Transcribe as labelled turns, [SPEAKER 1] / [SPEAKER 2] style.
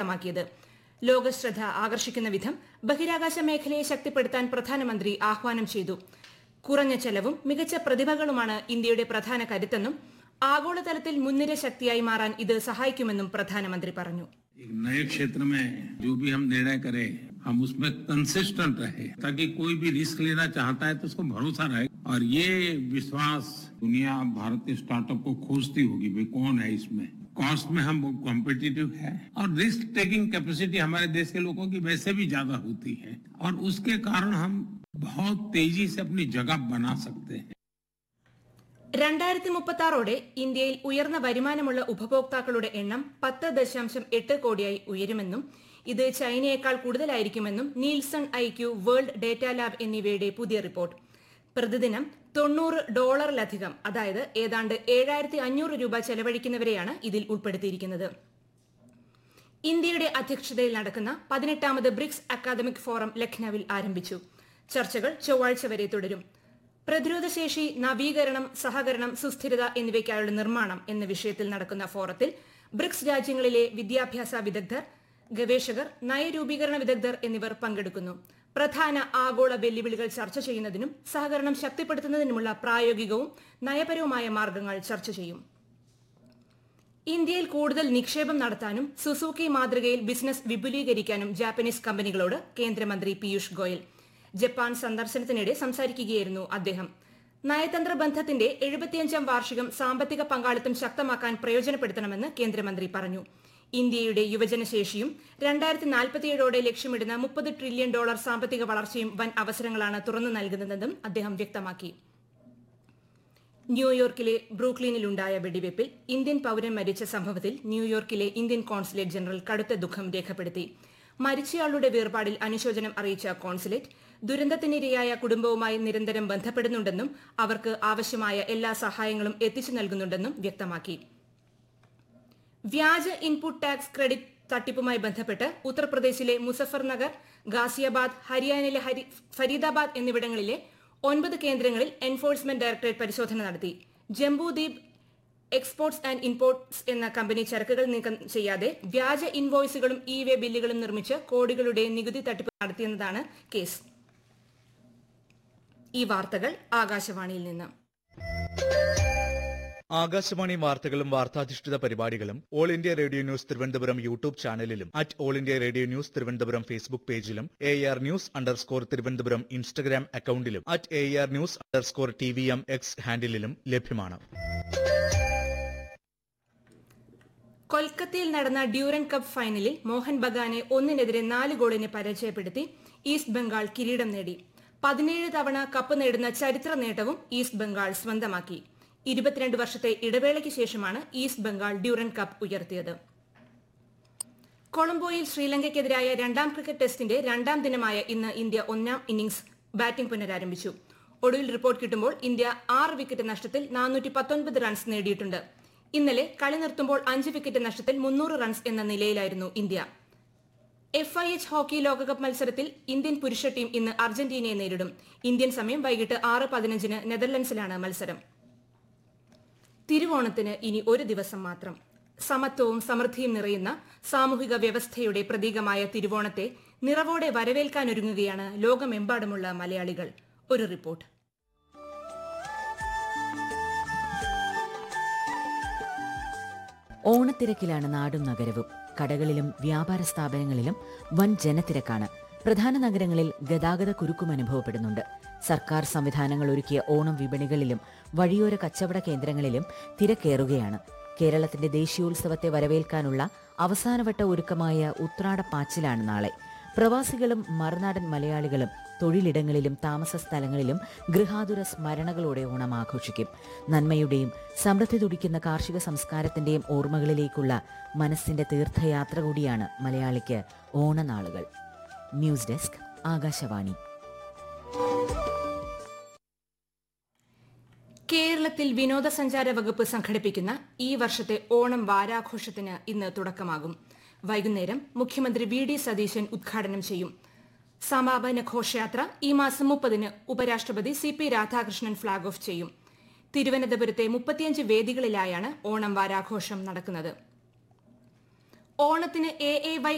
[SPEAKER 1] വ്യക്തമാക്കിയത് ലോകശ്രദ്ധ ആകർഷിക്കുന്ന വിധം ബഹിരാകാശ മേഖലയെ ശക്തിപ്പെടുത്താൻ പ്രധാനമന്ത്രി ആഹ്വാനം ചെയ്തു കുറഞ്ഞ ചെലവും മികച്ച പ്രതിഭകളുമാണ് ഇന്ത്യയുടെ പ്രധാന കരുത്തെന്നും ആഗോളതലത്തിൽ മുൻനിര ശക്തിയായി മാറാൻ ഇത് സഹായിക്കുമെന്നും പ്രധാനമന്ത്രി പറഞ്ഞു
[SPEAKER 2] एक नए क्षेत्र में जो भी हम निर्णय करें हम उसमें कंसिस्टेंट रहे ताकि कोई भी रिस्क लेना चाहता है तो उसको भरोसा रहे और ये विश्वास दुनिया भारतीय स्टार्टअप को खोजती होगी भाई कौन है इसमें कॉस्ट में हम कॉम्पिटिटिव है और रिस्क टेकिंग कैपेसिटी हमारे देश के लोगों की वैसे भी ज्यादा होती है और उसके कारण हम बहुत तेजी से अपनी जगह बना सकते हैं
[SPEAKER 1] രണ്ടായിരത്തി മുപ്പത്തി ആറോടെ ഇന്ത്യയിൽ ഉയർന്ന വരുമാനമുള്ള ഉപഭോക്താക്കളുടെ എണ്ണം പത്ത് ദശാംശം എട്ട് കോടിയായി ഉയരുമെന്നും ഇത് ചൈനയേക്കാൾ കൂടുതലായിരിക്കുമെന്നും Nielsen IQ World Data Lab എന്നിവയുടെ പുതിയ റിപ്പോർട്ട് പ്രതിദിനം തൊണ്ണൂറ് ഡോളറിലധികം അതായത് ഏതാണ്ട് ഏഴായിരത്തി അഞ്ഞൂറ് രൂപ ചെലവഴിക്കുന്നവരെയാണ് ഇതിൽ ഉൾപ്പെടുത്തിയിരിക്കുന്നത് ഇന്ത്യയുടെ അധ്യക്ഷതയിൽ നടക്കുന്ന പതിനെട്ടാമത് ബ്രിക്സ് അക്കാദമിക് ഫോറം ലഖ്നൌവിൽ ആരംഭിച്ചു ചർച്ചകൾ ചൊവ്വാഴ്ച വരെ തുടരും പ്രതിരോധശേഷി നവീകരണം സഹകരണം സുസ്ഥിരത എന്നിവയ്ക്കായുള്ള നിർമ്മാണം എന്ന വിഷയത്തിൽ നടക്കുന്ന ഫോറത്തിൽ ബ്രിക്സ് രാജ്യങ്ങളിലെ വിദ്യാഭ്യാസ വിദഗ്ധർ ഗവേഷകർ നയരൂപീകരണ വിദഗ്ധർ എന്നിവർ പങ്കെടുക്കുന്നു പ്രധാന ആഗോള വെല്ലുവിളികൾ ചർച്ച ചെയ്യുന്നതിനും സഹകരണം ശക്തിപ്പെടുത്തുന്നതിനുമുള്ള പ്രായോഗികവും നയപരവുമായ മാർഗങ്ങൾ ചർച്ച ചെയ്യും ഇന്ത്യയിൽ കൂടുതൽ നിക്ഷേപം നടത്താനും സുസൂക്കി മാതൃകയിൽ ബിസിനസ് വിപുലീകരിക്കാനും ജാപ്പനീസ് കമ്പനികളോട് കേന്ദ്രമന്ത്രി പീയൂഷ് ഗോയൽ ജപ്പാൻ സന്ദർശനത്തിനിടെ സംസാരിക്കുകയായിരുന്നു അദ്ദേഹം നയതന്ത്ര ബന്ധത്തിന്റെ എഴുപത്തിയഞ്ചാം വാർഷികം സാമ്പത്തിക പങ്കാളിത്തം ശക്തമാക്കാൻ പ്രയോജനപ്പെടുത്തണമെന്ന് കേന്ദ്രമന്ത്രി പറഞ്ഞു ഇന്ത്യയുടെ യുവജനശേഷിയും രണ്ടായിരത്തി നാൽപ്പത്തിയേഴോടെ ലക്ഷ്യമിടുന്ന മുപ്പത് ട്രില്യൺ ഡോളർ സാമ്പത്തിക വളർച്ചയും വൻ അവസരങ്ങളാണ് തുറന്നു നൽകുന്നതെന്നും അദ്ദേഹം വ്യക്തമാക്കി ന്യൂയോർക്കിലെ ബ്രൂക്ലിനിലുണ്ടായ വെടിവയ്പിൽ ഇന്ത്യൻ പൌരൻ മരിച്ച സംഭവത്തിൽ ന്യൂയോർക്കിലെ ഇന്ത്യൻ കോൺസുലേറ്റ് ജനറൽ കടുത്ത ദുഃഖം രേഖപ്പെടുത്തി മരിച്ചയാളുടെ വേർപാടിൽ അനുശോചനം അറിയിച്ച കോൺസുലേറ്റ് ദുരന്തത്തിനിരയായ കുടുംബവുമായി നിരന്തരം ബന്ധപ്പെടുന്നുണ്ടെന്നും അവർക്ക് ആവശ്യമായ എല്ലാ സഹായങ്ങളും എത്തിച്ചു നൽകുന്നുണ്ടെന്നും വ്യക്തമാക്കി വ്യാജ ഇൻപുട്ട് ടാക്സ് ക്രെഡിറ്റ് തട്ടിപ്പുമായി ബന്ധപ്പെട്ട് ഉത്തർപ്രദേശിലെ മുസഫർനഗർ ഗാസിയാബാദ് ഹരിയാനയിലെ ഹരി ഫരീദാബാദ് എന്നിവിടങ്ങളിലെ ഒൻപത് കേന്ദ്രങ്ങളിൽ എൻഫോഴ്സ്മെന്റ് ഡയറക്ടറേറ്റ് പരിശോധന നടത്തി ജംബൂദ്വീപ് എക്സ്പോർട്സ് ആൻഡ് ഇമ്പോർട്ട്സ് എന്ന കമ്പനി ചരക്കുകൾ നീക്കം ചെയ്യാതെ വ്യാജ ഇൻവോയ്സുകളും ഇ വേ ബില്ലുകളും നിർമ്മിച്ച് കോടികളുടെ നികുതി തട്ടിപ്പ് നടത്തിയെന്നതാണ് കേസ് ഈ വാർത്തകൾ ആകാശവാണിയിൽ നിന്ന്
[SPEAKER 3] ആകാശവാണി വാർത്തകളും വാർത്താധിഷ്ഠിത പരിപാടികളും All India Radio news Thiruvananthapuram YouTube ചാനലിലും at All India Radio news Thiruvananthapuram Facebook പേജിലും A R news underscore Thiruvananthapuram Instagram അക്കൌണ്ടിലും at A R news underscore T V M X ഹാൻഡിലും ലഭ്യമാണ്
[SPEAKER 1] കൊൽക്കത്തയിൽ നടന്ന ഡ്യൂറൻ കപ്പ് ഫൈനലിൽ മോഹൻ ബഗാനെ ഒന്നിനെതിരെ നാല് ഗോളിന് പരാജയപ്പെടുത്തി ഈസ്റ്റ് ബംഗാൾ കിരീടം നേടി പതിനേഴ് തവണ കപ്പ് നേടുന്ന ചരിത്ര നേട്ടവും ഈസ്റ്റ് ബംഗാൾ സ്വന്തമാക്കി ഇരുപത്തിരണ്ട് വർഷത്തെ ഇടവേളയ്ക്ക് ശേഷമാണ് ഈസ്റ്റ് ബംഗാൾ ഡ്യൂറൻ കപ്പ് ഉയർത്തിയത് കൊളംബോയിൽ ശ്രീലങ്കയ്ക്കെതിരായ രണ്ടാം ക്രിക്കറ്റ് ടെസ്റ്റിന്റെ രണ്ടാം ദിനമായ ഇന്ന് ഇന്ത്യ ഒന്നാം ഇന്നിംഗ്സ് ബാറ്റിംഗ് പുനരാരംഭിച്ചു ഒടുവിൽ റിപ്പോർട്ട് കിട്ടുമ്പോൾ ഇന്ത്യ ആറ് വിക്കറ്റ് നഷ്ടത്തിൽ നാനൂറ്റി പത്തൊൻപത് റൺസ് നേടിയിട്ടുണ്ട് ഇന്നലെ കളി നിർത്തുമ്പോൾ അഞ്ച് വിക്കറ്റ് നഷ്ടത്തിൽ മുന്നൂറ് റൺസ് എന്ന നിലയിലായിരുന്നു India F I H hockey ലോകകപ്പ് മത്സരത്തിൽ ഇന്ത്യൻ പുരുഷ ടീം ഇന്ന് അർജന്റീനയെ നേരിടും ഇന്ത്യൻ സമയം വൈകിട്ട് ആറ് പതിനഞ്ചിന് നെതർലൻഡ്സിലാണ് മത്സരം തിരുവോണത്തിന് ഇനി ഒരു ദിവസം മാത്രം സമത്വവും സമൃദ്ധിയും നിറയുന്ന സാമൂഹിക വ്യവസ്ഥയുടെ പ്രതീകമായ തിരുവോണത്തെ നിറവോടെ വരവേൽക്കാനൊരുങ്ങുകയാണ് ലോകമെമ്പാടുമുള്ള മലയാളികൾ ഒരു റിപ്പോർട്ട്
[SPEAKER 4] ഓണത്തിരക്കിലാണ് നാടും നഗരവും കടകളിലും വ്യാപാര സ്ഥാപനങ്ങളിലും വൻ ജനത്തിരക്കാണ് പ്രധാന നഗരങ്ങളിൽ ഗതാഗത കുരുക്കും അനുഭവപ്പെടുന്നുണ്ട് സർക്കാർ സംവിധാനങ്ങൾ ഒരുക്കിയ ഓണം വിപണികളിലും വഴിയോര കച്ചവട കേന്ദ്രങ്ങളിലും തിരക്കേറുകയാണ് കേരളത്തിന്റെ ദേശീയോത്സവത്തെ വരവേൽക്കാനുള്ള അവസാനവട്ട ഒരുക്കമായ ഉത്രാടപ്പാച്ചിലാണ് നാളെ പ്രവാസികളും മറുനാടൻ മലയാളികളും തൊഴിലിടങ്ങളിലും താമസ സ്ഥലങ്ങളിലും ഗൃഹാതുര സ്മരണകളോടെ ഓണം ആഘോഷിക്കും നന്മയുടെയും സമൃദ്ധി തുടിക്കുന്ന കാർഷിക സംസ്കാരത്തിന്റെയും ഓർമ്മകളിലേക്കുള്ള മനസ്സിന്റെ തീർത്ഥയാത്ര കൂടിയാണ് മലയാളിക്ക് ഓണനാളുകൾ ന്യൂസ് ഡെസ്ക് ആകാശവാണി
[SPEAKER 1] കേരളത്തിൽ വിനോദസഞ്ചാര വകുപ്പ് സംഘടിപ്പിക്കുന്ന ഈ വർഷത്തെ ഓണം വാരാഘോഷത്തിന് ഇന്ന് തുടക്കമാകും വൈകുന്നേരം മുഖ്യമന്ത്രി വി ഡി സതീശൻ ഉദ്ഘാടനം ചെയ്യും സമാപന ഘോഷയാത്ര ഈ മാസം മുപ്പതിന് ഉപരാഷ്ട്രപതി C P Radhakrishnan flag off ചെയ്യും തിരുവനന്തപുരത്തെ മുപ്പത്തിയഞ്ച് വേദികളിലായാണ് ഓണം വാരാഘോഷം നടക്കുന്നത് ഓണത്തിന് എ എ വൈ